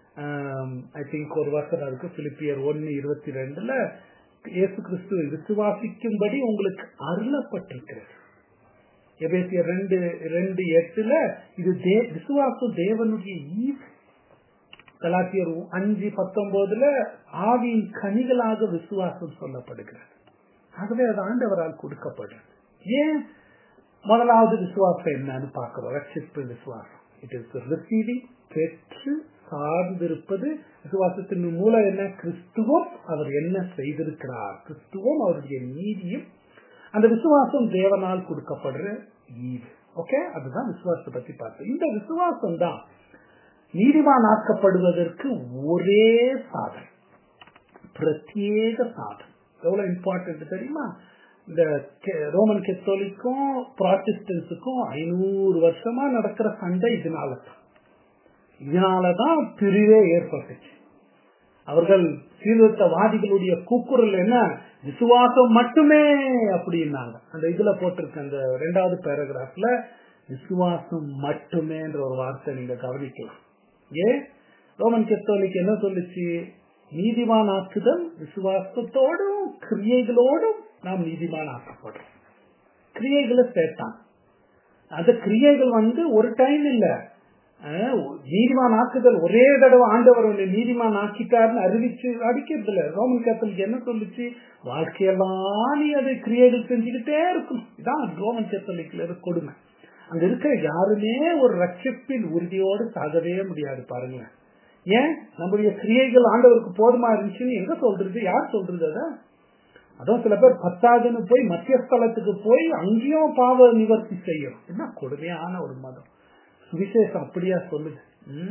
ஐ திங்க் ஒரு வருஷம் இருக்கு பிலிப்பியர் ஒன்னு இருபத்தி ரெண்டுல இயேசு கிறிஸ்துவை விசுவாசிக்கும்படி உங்களுக்கு அருளப்பட்டிருக்கிறது எபேசியர் ரெண்டு ரெண்டு எட்டுல இது தே விசுவாசம் தேவனுடைய ஈவு கலாத்தியர் அஞ்சு பத்தொன்பதுல ஆவியின் கனிகளாக விசுவாசம் சொல்லப்படுகிறது ஆகவே அது ஆண்டவரால் கொடுக்கப்படுறது ஏன் முதலாவது விசுவாசம் என்னன்னு பார்க்கிறோம் ரட்சிப்பு விசுவாசம் இட் இஸ் ரிசீவிங் பெற்று சார்ந்திருப்பது விசுவாசத்தின் மூலம் என்ன கிறிஸ்துவம் அவர் என்ன செய்திருக்கிறார் கிறிஸ்துவம் அவருடைய நீதியும் அந்த விசுவாசம் தேவனால் கொடுக்கப்படுற ஈவு ஓகே அதுதான் விசுவாசத்தை பத்தி பார்த்தோம் இந்த விசுவாசம் தான் நீதிமானாக்கப்படுவதற்கு ஒரே சாதனை பிரத்யேக சாதனை எவ்வளவு இம்பார்ட்டன்ட் தெரியுமா இந்த ரோமன் கெத்தோலிக்கும் ப்ராட்டிஸ்டன்ஸுக்கும் ஐநூறு வருஷமா நடக்கிற சண்டை இதனால தான் இதனாலதான் பிரிவே ஏற்பட்டுச்சு அவர்கள் சீர்திருத்தவாதிகளுடைய கூக்குரல் என்ன விசுவாசம் மட்டுமே அப்படின்னாங்க அந்த இதுல போட்டிருக்க அந்த ரெண்டாவது பேராகிராஃப்ல விசுவாசம் மட்டுமேன்ற ஒரு வார்த்தை நீங்க கவனிக்கலாம் ஏன் ரோமன் கெத்தோலிக் என்ன சொல்லுச்சு நீதிமான் ஆக்குதல் விசுவாசத்தோடும் கிரியைகளோடும் நாம் நீதிமான் ஆக்கப்படுறோம் கிரியைகளை சேர்த்தான் அந்த கிரியைகள் வந்து ஒரு டைம் இல்ல நீதிமான் ஆக்குதல் ஒரே தடவை ஆண்டவர் உன்னை நீதிமான் ஆக்கிட்டாருன்னு அறிவிச்சு அடிக்கிறது இல்ல ரோமன் கேத்தலுக்கு என்ன சொல்லுச்சு வாழ்க்கையெல்லாம் நீ அதை கிரியைகள் செஞ்சுக்கிட்டே இருக்கணும் இதான் ரோமன் கேத்தலிக்ல இருக்க கொடுமை அங்க இருக்கிற யாருமே ஒரு ரட்சிப்பின் உறுதியோடு சாகவே முடியாது பாருங்க ஏன் நம்முடைய கிரியைகள் ஆண்டவருக்கு போதுமா இருந்துச்சுன்னு எங்க சொல்றது யார் சொல்றது அத அதான் சில பேர் பத்தாதுன்னு போய் மத்திய ஸ்தலத்துக்கு போய் அங்கேயும் பாவ நிவர்த்தி செய்யும் என்ன கொடுமையான ஒரு மதம் சுவிசேஷம் அப்படியா சொல்லுது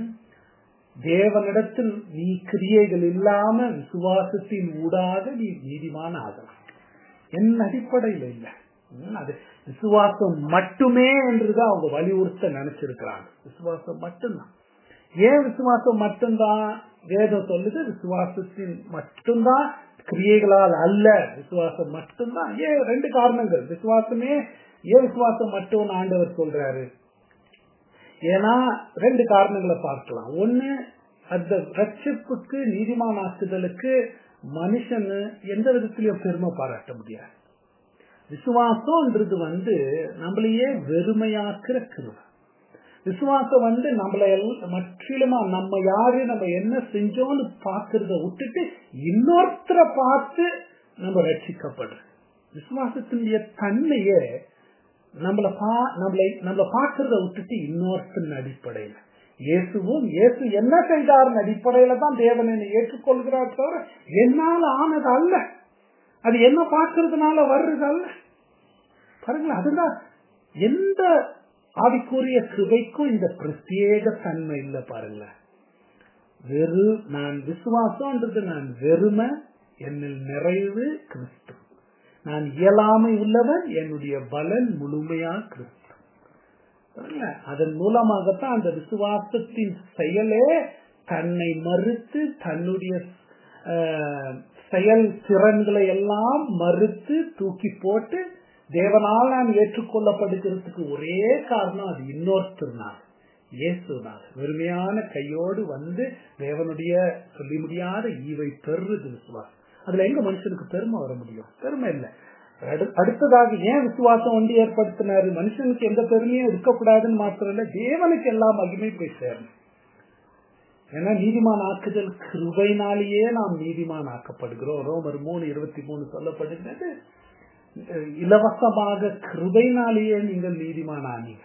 தேவனிடத்தில் நீ கிரியைகள் இல்லாம விசுவாசத்தின் ஊடாக நீ நீதிமான ஆகலாம் என் அடிப்படையில் இல்லை அது விசுவாசம் மட்டுமே என்றுதான் அவங்க வலியுறுத்த நினைச்சிருக்கிறாங்க விசுவாசம் மட்டும்தான் ஏன் விசுவாசம் மட்டும்தான் வேதம் சொல்லுது விசுவாசத்தின் மட்டும்தான் கிரியைகளால் அல்ல விசுவாசம் மட்டும்தான் ஏன் ரெண்டு காரணங்கள் விசுவாசமே ஏன் விசுவாசம் மட்டும் ஆண்டவர் சொல்றாரு ஏன்னா ரெண்டு காரணங்களை பார்க்கலாம் ஒண்ணு அந்த ரட்சிப்புக்கு நீதிமான ஆக்குதலுக்கு மனுஷன் எந்த விதத்திலையும் பெருமை பாராட்ட முடியாது விசுவாசம்ன்றது வந்து நம்மளையே வெறுமையாக்குற கிருவை விசுவாசம் வந்து நம்மள மற்றிலுமா நம்ம யாரு நம்ம என்ன செஞ்சோம்னு பாக்குறத விட்டுட்டு இன்னொருத்தரை பார்த்து நம்ம ரட்சிக்கப்படுற விசுவாசத்தினுடைய தன்மையே நம்மள பா நம்மளை நம்மள பாக்குறத விட்டுட்டு இன்னொருத்தன் அடிப்படையில இயேசுவும் இயேசு என்ன செய்தாரின் அடிப்படையில தான் தேவன் என்னை ஏற்றுக்கொள்கிறார் தவிர என்னால ஆனது அல்ல அது என்ன பார்க்கறதுனால வர்றது அல்ல பாருங்களேன் அதுதான் எந்த ஆவிக்குரிய கிருபைக்கும் இந்த பிரத்யேக தன்மை இல்லை பாருங்களேன் வெறு நான் விசுவாசம்ன்றது நான் வெறுமை என்னில் நிறைவு கிறிஸ்து நான் இயலாமை உள்ளவன் என்னுடைய பலன் முழுமையா கிறிஸ்து அதன் மூலமாகத்தான் அந்த விசுவாசத்தின் செயலே தன்னை மறுத்து தன்னுடைய செயல் திறன்களை எல்லாம் மறுத்து தூக்கி போட்டு தேவனால் நான் ஏற்றுக்கொள்ளப்படுகிறதுக்கு ஒரே காரணம் அது இன்னொருத்தர்னால இயேசுனால வெறுமையான கையோடு வந்து தேவனுடைய சொல்லி முடியாத ஈவை பெறுறது விசுவாசம் அதுல எங்க மனுஷனுக்கு பெருமை வர முடியும் பெருமை இல்லை அடுத்ததாக ஏன் விசுவாசம் வந்து ஏற்படுத்தினாரு மனுஷனுக்கு எந்த பெருமையும் இருக்கக்கூடாதுன்னு மாத்திரம் இல்ல தேவனுக்கு எல்லா மகிமை போய் சேரணும் ஏன்னா நீதிமான் ஆக்குதல் கிருபைனாலேயே நாம் நீதிமான் ஆக்கப்படுகிறோம் ரோமர் மூணு இருபத்தி மூணு சொல்லப்படுகிறது இலவசமாக கிருபைனாலேயே நீங்கள் நீதிமான் ஆனீங்க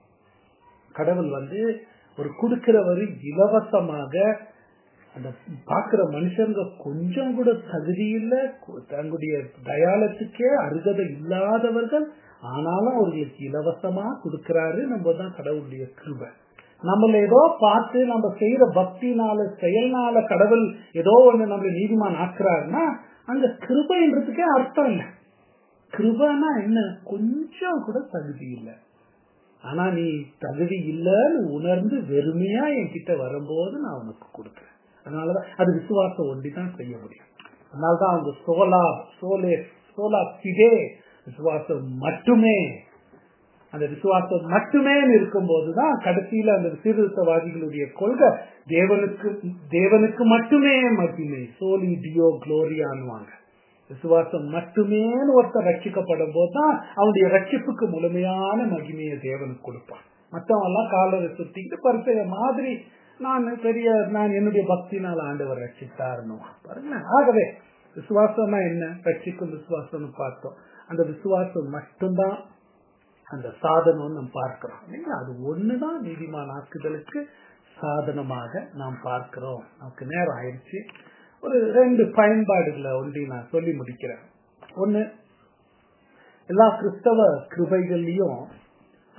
கடவுள் வந்து ஒரு கொடுக்கிறவர் இலவசமாக அந்த பாக்குற மனுஷங்க கொஞ்சம் கூட தகுதி இல்ல தங்களுடைய தயாலத்துக்கே அருகதை இல்லாதவர்கள் ஆனாலும் அவர்களுக்கு இலவசமா கொடுக்கிறாரு நம்ம தான் கடவுளுடைய கிருபை நம்மள ஏதோ பார்த்து நம்ம செய்யற பக்தினால செயல்னால கடவுள் ஏதோ ஒண்ணு நம்மள நீதிமான் ஆக்குறாருன்னா அந்த கிருபைன்றதுக்கே அர்த்தம் இல்லை கிருபனா என்ன கொஞ்சம் கூட தகுதி இல்லை ஆனா நீ தகுதி இல்லைன்னு உணர்ந்து வெறுமையா என்கிட்ட வரும்போது நான் உனக்கு கொடுக்குறேன் அதனாலதான் அது விசுவாசம் ஒண்டி தான் செய்ய முடியும் அதனாலதான் அவங்க சோலா சோலே சோலா பிடே விசுவாசம் மட்டுமே அந்த விசுவாசம் மட்டுமே இருக்கும் போதுதான் கடைசியில அந்த சீர்திருத்தவாதிகளுடைய கொள்கை தேவனுக்கு தேவனுக்கு மட்டுமே மகிமை சோலி டியோ குளோரியான்வாங்க விசுவாசம் மட்டுமே ஒருத்தர் ரட்சிக்கப்படும் போதுதான் அவனுடைய ரட்சிப்புக்கு முழுமையான மகிமையை தேவனுக்கு கொடுப்பான் மற்றவன் எல்லாம் காலரை சுத்திக்கிட்டு பரிசைய மாதிரி நான் பெரிய நான் என்னுடைய பக்தினால் ஆண்டவர் ரட்சித்தாருன்னு பாருங்களேன் ஆகவே விசுவாசம்னா என்ன ரட்சிக்கும் விசுவாசம்னு பார்த்தோம் அந்த விசுவாசம் மட்டும்தான் அந்த சாதனம் நம்ம பார்க்கிறோம் இல்லைங்களா அது ஒண்ணுதான் நீதிமான் ஆக்குதலுக்கு சாதனமாக நாம் பார்க்கிறோம் நமக்கு நேரம் ஆயிடுச்சு ஒரு ரெண்டு பயன்பாடுகளை ஒன்றி நான் சொல்லி முடிக்கிறேன் ஒண்ணு எல்லா கிறிஸ்தவ கிருபைகள்லயும்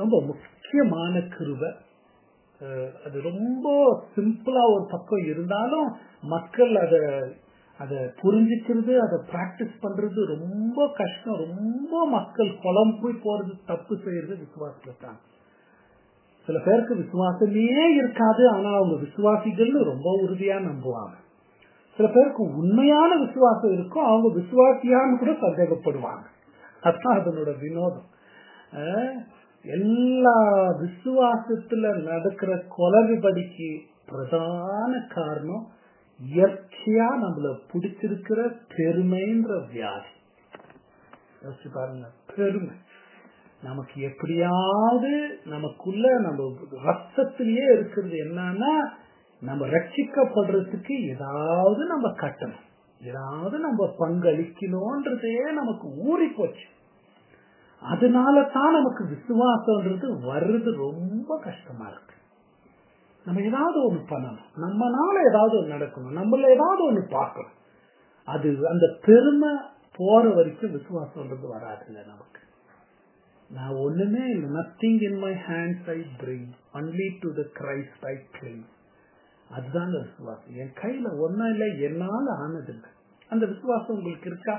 ரொம்ப முக்கியமான கிருபை அஹ் அது ரொம்ப சிம்பிளா ஒரு பக்கம் இருந்தாலும் மக்கள் அத அத புரிஞ்சுக்கிறது அதை பிராக்டிஸ் பண்றது ரொம்ப கஷ்டம் ரொம்ப மக்கள் குளம் போய் போறது தப்பு செய்யறது விசுவாசத்துல தான் சில பேருக்கு விசுவாசமே இருக்காது ஆனா அவங்க விசுவாசிகள்னு ரொம்ப உறுதியா நம்புவாங்க சில பேருக்கு உண்மையான விசுவாசம் இருக்கும் அவங்க விசுவாசியான்னு கூட சந்தேகப்படுவாங்க அதான் அதனோட வினோதம் அஹ் எல்லா விசுவாசத்துல நடக்கிற கொலவிபடிக்கு பிரதான காரணம் இயற்கையா நம்மள பிடிச்சிருக்கிற பெருமைன்ற வியாதி யோசிச்சு பாருங்க பெருமை நமக்கு எப்படியாவது நமக்குள்ள நம்ம ரத்தத்திலேயே இருக்கிறது என்னன்னா நம்ம ரட்சிக்கப்படுறதுக்கு ஏதாவது நம்ம கட்டணும் ஏதாவது நம்ம பங்களிக்கணும்ன்றதே நமக்கு ஊறி போச்சு அதனால தான் நமக்கு விசுவாசம்ன்றது வர்றது ரொம்ப கஷ்டமா இருக்கு நம்ம ஏதாவது ஒண்ணு பண்ணணும் நம்மனால ஏதாவது ஒண்ணு நடக்கணும் நம்மள ஏதாவது ஒண்ணு பார்க்கணும் அது அந்த பெருமை போற வரைக்கும் விசுவாசம்ன்றது வராதுங்க நமக்கு நான் ஒண்ணுமே இல்லை nothing in my hands I bring only to the Christ I cling அதுதான் விசுவாசம் என் கையில ஒன்னும் இல்லை என்னால ஆனதில்லை அந்த விசுவாசம் உங்களுக்கு இருக்கா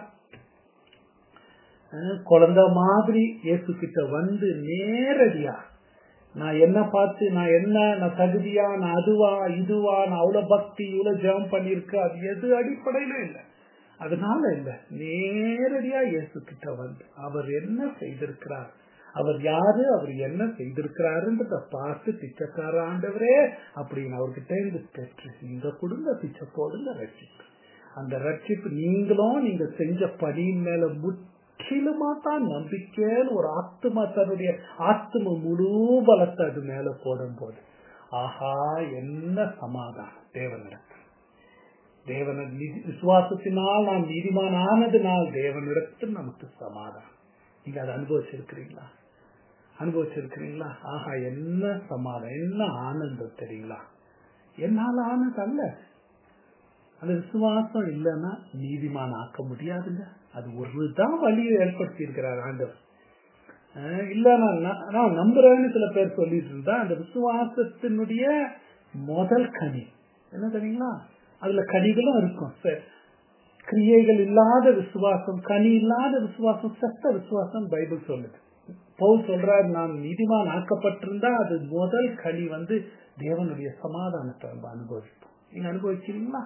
அஹ் குழந்தை மாதிரி இயேசு கிட்ட வந்து நேரடியா நான் என்ன பார்த்து நான் என்ன நான் தகுதியா நான் அதுவா இதுவா நான் அவ்வளவு பக்தி இவ்வளவு ஜெபம் பண்ணிருக்கேன் அது எது அடிப்படையில இல்லை அதனால இல்ல நேரடியா இயேசு கிட்ட வந்து அவர் என்ன செய்திருக்கிறார் அவர் யாரு அவர் என்ன செய்திருக்கிறாருன்றத பார்த்து பிச்சைக்கார ஆண்டவரே அப்படின்னு அவர்கிட்ட இருந்து பெற்று நீங்க கொடுங்க பிச்சை போடுங்க ரட்சிப்பு அந்த ரட்சிப்பு நீங்களும் நீங்க செஞ்ச பணியின் மேல முற்றிலுமா தான் நம்பிக்கைன்னு ஒரு ஆத்மா தன்னுடைய ஆத்ம முழு பலத்தை அது மேல போடும் போது ஆஹா என்ன சமாதானம் தேவனிடத்தில் தேவன விசுவாசத்தினால் நாம் நீதிமான் ஆனதுனால் தேவனிடத்தில் நமக்கு சமாதானம் நீங்க அதை அனுபவிச்சிருக்கிறீங்களா அனுபவிச்சிருக்கிறீங்களா ஆஹா என்ன சமாதானம் என்ன ஆனந்தம் தெரியுங்களா என்னால ஆனது அல்ல அந்த விசுவாசம் இல்லைன்னா நீதிமான் ஆக்க முடியாதுங்க அது ஒருதான் வழியை ஏற்படுத்தி இருக்கிறார் ஆண்டவர் அஹ் இல்ல நான் ந- நான் நம்புறேன்னு சில பேர் சொல்லிட்டு இருந்தா அந்த விசுவாசத்தினுடைய முதல் கனி என்ன தெரியுங்களா அதுல கனிகளும் இருக்கும் ச- கிரியைகள் இல்லாத விசுவாசம் கனி இல்லாத விசுவாசம் செத்த விசுவாசம் பைபிள் சொல்லுது பவுல் சொல்றார் நான் நீதிமான் ஆக்கப்பட்டிருந்தா அது முதல் கனி வந்து தேவனுடைய சமாதானத்தை நம்ம அனுபவிப்போம் நீங்க அனுபவிச்சீங்களா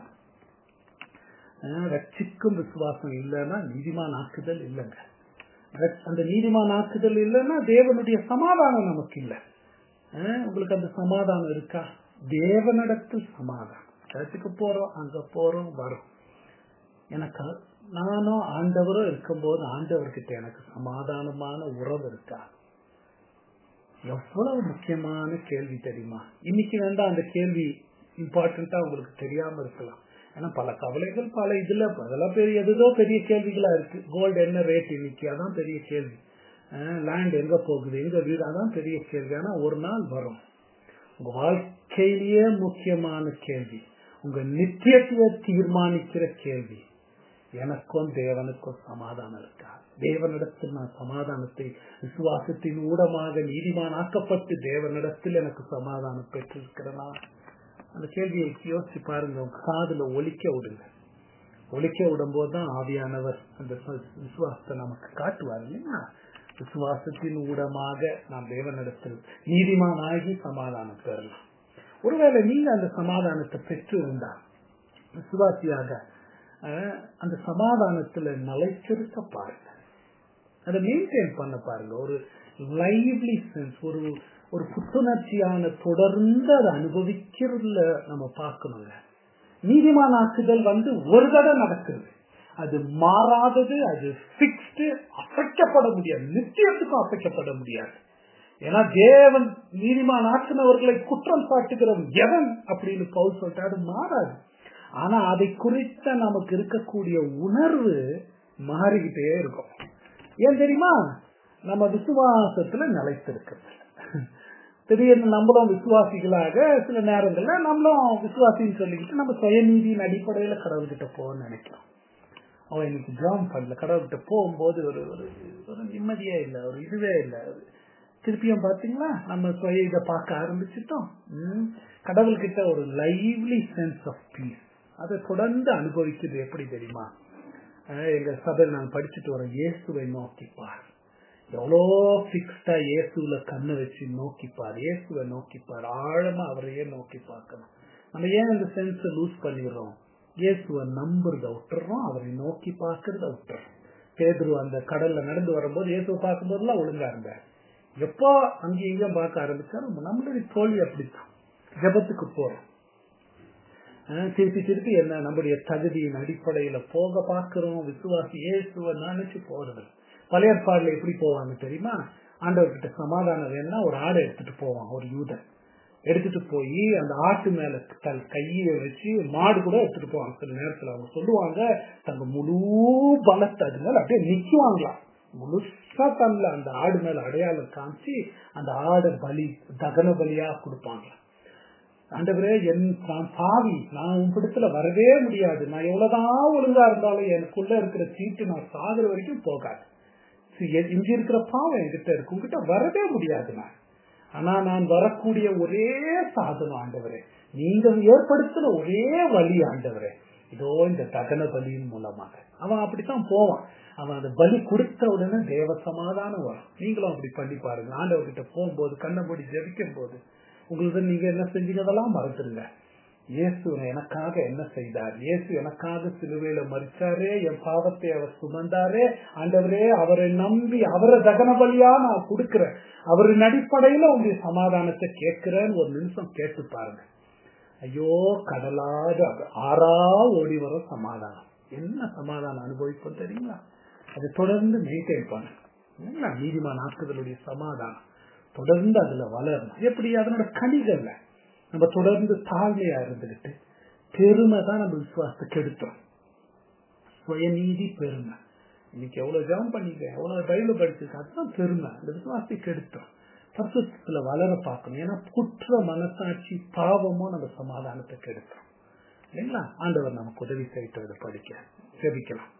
அஹ் ரட்சிக்கும் விசுவாசம் இல்லைன்னா நீதிமான் ஆக்குதல் இல்லைங்க ரட்- அந்த நீதிமான் ஆக்குதல் இல்லைன்னா தேவனுடைய சமாதானம் நமக்கு இல்லை அஹ் உங்களுக்கு அந்த சமாதானம் இருக்கா தேவனிடத்தில் சமாதானம் சர்ச்சுக்கு போறோம் அங்க போறோம் வரோம் எனக்கு நானும் ஆண்டவரும் இருக்கும்போது ஆண்டவர்கிட்ட எனக்கு சமாதானமான உறவு இருக்கா எவ்வளவு முக்கியமான கேள்வி தெரியுமா இன்னைக்கு வேண்டாம் அந்த கேள்வி இம்பார்ட்டண்டா உங்களுக்கு தெரியாம இருக்கலாம் ஏன்னா பல கவலைகள் பல இதுல அதெல்லாம் பெரிய எதுதோ பெரிய கேள்விகளா இருக்கு கோல்டு என்ன ரேட் இன்னைக்கு அதான் பெரிய கேள்வி லேண்ட் எங்க போகுது எங்க வீடு அதான் பெரிய கேள்வி ஆனா ஒரு நாள் வரும் உங்க வாழ்க்கையிலேயே முக்கியமான கேள்வி உங்க நித்தியத்துவ தீர்மானிக்கிற கேள்வி எனக்கும் தேவனுக்கும் சமாதானம் இருக்கா தேவனிடத்தில் நான் சமாதானத்தை விசுவாசத்தின் ஊடமாக நீதிமானாக்கப்பட்டு தேவனிடத்தில் எனக்கு சமாதானம் பெற்றிருக்கிறனா அந்த கேள்வியை யோசிச்சு பாருங்க உங்க காதுல ஒலிக்க விடுங்க ஒலிக்க விடும்போது தான் ஆவியானவர் அந்த ச- விசுவாசத்தை நமக்கு காட்டுவார் இல்லையா விசுவாசத்தின் ஊடமாக நாம் தேவனிடத்தில் நீதிமானாகி சமாதானம் பெறலாம் ஒருவேளை நீங்க அந்த சமாதானத்தை பெற்று இருந்தால் விசுவாசியாக அஹ், அந்த சமாதானத்துல நிலைச்சிருக்க பாருங்க அதை மெயின்டைன் பண்ண பாருங்க ஒரு லைவ்லி சென்ஸ் ஒரு ஒரு புத்துணர்ச்சியான தொடர்ந்து அதை அனுபவிக்கிறதுல நம்ம பார்க்கணுங்க நீதிமானாக்குதல் வந்து ஒரு தடவை நடக்குது அது மாறாதது அது பிக்ஸ்டு அசைக்கப்பட முடியாது நிச்சயத்துக்கும் அசைக்கப்பட முடியாது ஏன்னா தேவன் நீதிமான் ஆக்கினவர்களை குற்றம் சாட்டுகிறவன் எவன் அப்படின்னு பவுல் சொல்லிட்டு அது மாறாது ஆனா அதை குறித்த நமக்கு இருக்கக்கூடிய உணர்வு மாறிக்கிட்டே இருக்கும் ஏன் தெரியுமா நம்ம விசுவாசத்துல நிலைத்திருக்கிறது திடீர்னு நம்மளும் விசுவாசிகளாக சில நேரங்கள்ல நம்மளும் விசுவாசின்னு சொல்லிக்கிட்டு நம்ம சுயநீதியின் அடிப்படையில கடவுள்கிட்ட போகணும்னு நினைக்கிறோம் அவன் இன்னைக்கு ஜாம் பண்ணல கடவுள்கிட்ட போகும்போது ஒரு ஒரு ஒரு நிம்மதியே இல்லை ஒரு இதுவே இல்லை திருப்பியும் பாத்தீங்களா நம்ம சுய இதை பார்க்க ஆரம்பிச்சிட்டோம் ம். கடவுள்கிட்ட ஒரு லைவ்லி சென்ஸ் ஆஃப் பீஸ் அதை தொடர்ந்து அனுபவிக்கிறது எப்படி தெரியுமா அஹ் எங்க சபையில் நான் படிச்சுட்டு வர இயேசுவை நோக்கிப்பார் எவ்வளோ பிக்ஸ்டா இயேசுல கண்ணை வச்சு நோக்கிப்பார் இயேசுவை நோக்கிப்பார் ஆழமா அவரையே நோக்கி பார்க்கணும் நம்ம ஏன் அந்த சென்ஸ் லூஸ் பண்ணிடுறோம் இயேசுவை நம்புறத விட்டுறோம் அவரை நோக்கி பார்க்கறத விட்டுறோம் பேதுரு அந்த கடல்ல நடந்து வரும்போது இயேசுவை பார்க்கும்போதெல்லாம் ஒழுங்கா இருந்தார் எப்போ அங்கேயும் இங்கேயும் பார்க்க ஆரம்பிச்சாலும் நம்மளுடைய தோல்வி அப்படித்தான் ஜபத்துக்கு போறோம் அஹ் திருப்பி திருப்பி என்ன நம்முடைய தகுதியின் அடிப்படையில போக பார்க்கிறோம் விசுவாசி இயேசுவை நினைச்சு போறது பழைய ஏற்பாடுல எப்படி போவாங்க தெரியுமா ஆண்டவர்கிட்ட சமாதானம் வேணா ஒரு ஆடை எடுத்துட்டு போவான் ஒரு யூதன் எடுத்துட்டு போய் அந்த ஆட்டு மேல தன் கையை வச்சு மாடு கூட எடுத்துட்டு போவாங்க சில நேரத்துல அவங்க சொல்லுவாங்க தங்க முழு பலத்தை அது மேல அப்படியே நிக்குவாங்களாம் முழுசா தன்ல அந்த ஆடு மேல அடையாளம் காமிச்சு அந்த ஆடை பலி தகன பலியா கொடுப்பாங்க ஆண்டவரே என் நான் பாவி நான் உன் பிடத்துல வரவே முடியாது நான் எவ்வளவுதான் ஒழுங்கா இருந்தாலும் எனக்குள்ள இருக்கிற சீட்டு நான் சாகுற வரைக்கும் போகாது சரி, எ- இங்க இருக்கிற பாவம் என்கிட்ட இருக்கு உங்ககிட்ட வரவே முடியாது நான் ஆனா நான் வரக்கூடிய ஒரே சாதனம் ஆண்டவரே நீங்க ஏற்படுத்தின ஒரே வழி ஆண்டவரே இதோ இந்த தகன பலியின் மூலமாக அவன் அப்படித்தான் போவான் அவன் அந்த பலி கொடுத்த உடனே தேவ சமாதானம் வரும் நீங்களும் அப்படி பண்ணி பாருங்க ஆண்டவர்கிட்ட போகும்போது கண்ணை மூடி ஜெபிக்கும் போது உங்களுக்கு நீங்க என்ன செஞ்சீங்கதெல்லாம் மறந்துருங்க இயேசு எனக்காக என்ன செய்தார் இயேசு எனக்காக சிலுவையில மறிச்சாரே என் பாவத்தை அவர் சுமந்தாரே ஆண்டவரே அவரை நம்பி அவரை தகன பலியா நான் கொடுக்கிறேன் அவரின் அடிப்படையில உங்களுடைய சமாதானத்தை கேட்கிறேன்னு ஒரு நிமிஷம் கேட்டு பாருங்க ஐயோ கடலாத ஆறா ஓடி வர சமாதானம் என்ன சமாதானம் அனுபவிப்போம் தெரியுங்களா அதை தொடர்ந்து மெயின்டைன் பண்ணுங்க என்ன நீதிமான் ஆக்குதலுடைய சமாதானம் தொடர்ந்து அதுல வளரணும் எப்படி அதனோட கனிகள்ல நம்ம தொடர்ந்து தாழ்மையா இருந்துகிட்டு பெருமை தான் நம்ம விசுவாசத்தை கெடுத்தோம் சுயநீதி பெருமை இன்னைக்கு எவ்வளவு ஜெபம் பண்ணிக்க எவ்வளவு பைபிள் படிச்சிருக்க அதுதான் பெருமை அந்த விசுவாசத்தை கெடுத்தோம் பரிசுத்தத்துல வளர பார்க்கணும் ஏன்னா குற்ற மனசாட்சி பாவமும் நம்ம சமாதானத்தை கெடுத்தோம் இல்லைங்களா ஆண்டவர் நமக்கு உதவி செய்யிட்டு படிக்க ஜெபிக்கலாம்